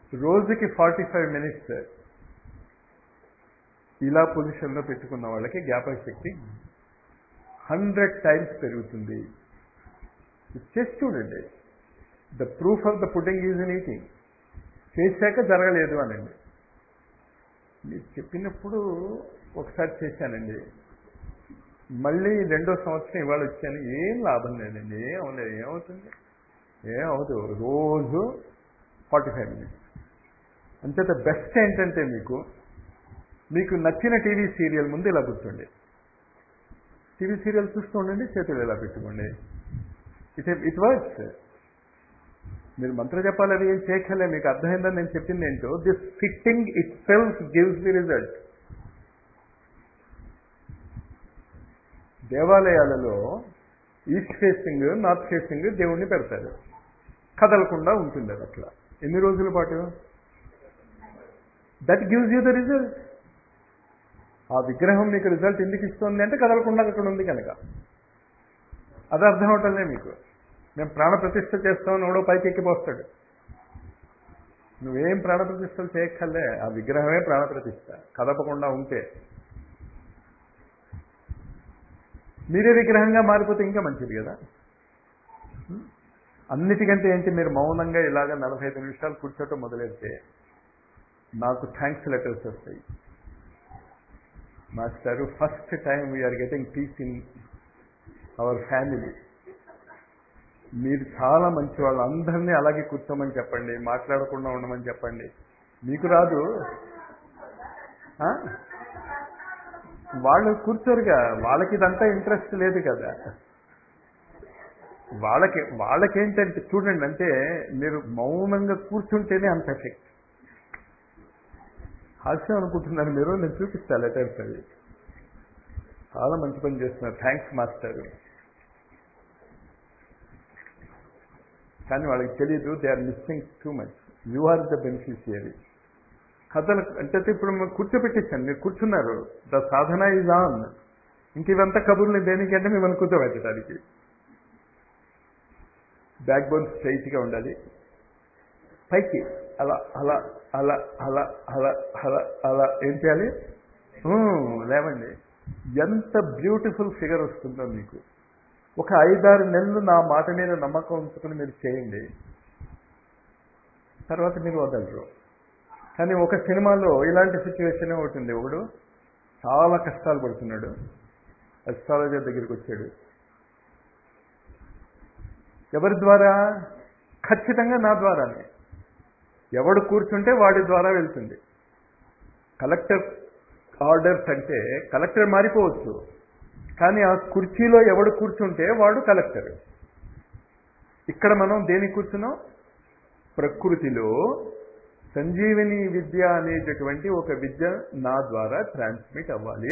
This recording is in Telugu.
రోజుకి ఫార్టీ ఫైవ్ మినిట్స్ ఇలా పొజిషన్లో పెట్టుకున్న వాళ్ళకి జ్ఞాపక శక్తి హండ్రెడ్ టైమ్స్ పెరుగుతుంది చేసి చూడండి the proof of the pudding is in eating చేశాక జరగలేదు అనండి మీరు చెప్పినప్పుడు ఒకసారి చేశానండి మళ్ళీ రెండో సంవత్సరం ఇవాళ వచ్చాను ఏం లాభం లేదండి ఏం అవ్వలేదు ఏమవుతుంది ఏం అవ్వదు రోజు ఫార్టీ ఫైవ్ మినిట్స్ అంచేత బెస్ట్ ఏంటంటే మీకు మీకు నచ్చిన టీవీ సీరియల్ ముందు ఇలా కూర్చోండి టీవీ సీరియల్ చూస్తూ ఉండండి చేతులు ఇలా పెట్టుకోండి ఇట్ ఇట్ వర్క్స్ మీరు మంత్ర జపాలు అవి ఏం చేయక్కర్లే మీకు అర్థమైందని నేను చెప్పింది ఏంటో this fitting itself gives the result దేవాలయాలలో ఈస్ట్ ఫేసింగ్ నార్త్ ఫేసింగ్ దేవుణ్ణి పెడతారు కదలకుండా ఉంటుంది అది అట్లా ఎన్ని రోజుల పాటు that gives you the result ఆ విగ్రహం మీకు రిజల్ట్ ఎందుకు ఇస్తుంది అంటే కదలకుండా అక్కడ ఉంది కనుక అది అర్థం అవటంలే మీకు మేము ప్రాణప్రతిష్ఠ చేస్తామని ఎవడో పైకి ఎక్కిపోస్తాడు నువ్వేం ప్రాణప్రతిష్టలు చేయక్కర్లే ఆ విగ్రహమే ప్రాణప్రతిష్ఠ కదపకుండా ఉంటే మీరే విగ్రహంగా మారిపోతే ఇంకా మంచిది కదా అన్నిటికంటే ఏంటి మీరు మౌనంగా ఇలాగ నలభై ఐదు నిమిషాలు కూర్చోటం మొదలెడితే నాకు థ్యాంక్స్ లెటర్స్ వస్తాయి మాస్టారు first time we are getting peace in our family మీరు చాలా మంచి వాళ్ళు అందరినీ అలాగే కూర్చోమని చెప్పండి మాట్లాడకుండా ఉండమని చెప్పండి మీకు రాదు ఆ? వాళ్ళు కూర్చోరుగా వాళ్ళకి ఇదంతా ఇంట్రెస్ట్ లేదు కదా వాళ్ళకి వాళ్ళకేంటంటే చూడండి అంటే మీరు మౌనంగా కూర్చుంటేనే అంత ఎఫెక్ట్ హాస్యం అనుకుంటున్నారు మీరు నేను చూపిస్తాను లెటర్స్ అవి చాలా మంచి పని చేస్తున్నారు థ్యాంక్స్ మాస్టర్ కానీ వాళ్ళకి తెలియదు they are missing too much you are the beneficiary కథలు అంటే ఇప్పుడు మీరు కూర్చోబెట్టేశాను మీరు కూర్చున్నారు ద సాధన ఈజ్ ఆన్ ఇంక ఇవంతా కబుర్లు దేనికంటే మిమ్మల్ని కూర్చోబెట్టడానికి బ్యాక్ బోన్ స్ట్రైట్గా ఉండాలి పైకి అలా అలా అలా అలా అలా అలా అలా ఏం చేయాలి ఉమ్, లేవండి ఎంత బ్యూటిఫుల్ ఫిగర్ వస్తుందో మీకు ఒక ఐదారు నెలలు నా మాట మీద నమ్మకం ఉంచుకుని మీరు చేయండి తర్వాత మీరు వదలరు కానీ ఒక సినిమాలో ఇలాంటి సిచ్యువేషన్ ఒకటి ఉంది ఒకడు చాలా కష్టాలు పడుతున్నాడు అస్ట్రాలజర్ దగ్గరికి వచ్చాడు ఎవరి ద్వారా ఖచ్చితంగా నా ద్వారానే ఎవడు కూర్చుంటే వాడి ద్వారా వెళ్తుంది కలెక్టర్ ఆర్డర్స్ అంటే కలెక్టర్ మారిపోవచ్చు కానీ ఆ కుర్చీలో ఎవడు కూర్చుంటే వాడు కలెక్టర్ ఇక్కడ మనం దేని కూర్చున్నాం ప్రకృతిలో సంజీవిని విద్య అనేటటువంటి ఒక విద్య నా ద్వారా ట్రాన్స్మిట్ అవ్వాలి